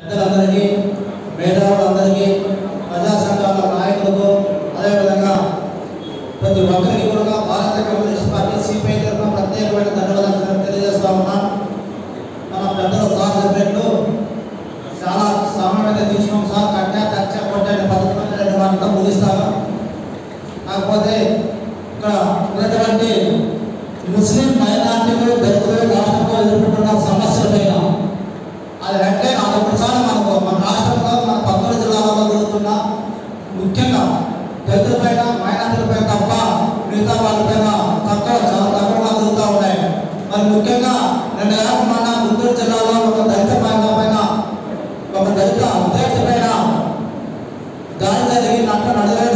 పెద్దలందరికీ మేధావులందరికీ ప్రజా సంఘాల నాయకులకు అదేవిధంగా ప్రతి ఒక్కరికి కూడా భారత కమ్యూనిస్ట్ పార్టీ సిపిఐ తరఫున ప్రత్యేకమైన ధన్యవాదాలు తెలియజేస్తా ఉన్నాం మన పెద్దల సార్ చెప్పినట్లు చాలా సమయమైతే తీసుకున్నాం సార్ కట్టా చర్చ కొట్టే పద్ధతి రెండు మాటలతో ముగిస్తాను కాకపోతే ఇక్కడ ఉన్నటువంటి ముస్లిం మైనార్టీలు దళితులు రాష్ట్రంలో ఎదుర్కొంటున్న సమస్యలపైన అది వెంటనే నాలుగుసార్లు మనకు మన రాష్ట్రంలో మన పక్కన జిల్లాలలో జరుగుతున్న ముఖ్యంగా దళితులపైన మైనార్టీలపైన తప్ప మిగతా వాళ్ళపైన తక్కువ చాలా తక్కువగా జరుగుతూ ఉన్నాయి మరి ముఖ్యంగా రెండు వేల మన గుంటూరు జిల్లాలో ఒక దళిత పైన పైన ఒక దళిత విద్యార్థి పైన దాడి జరిగి నట్ట నడివే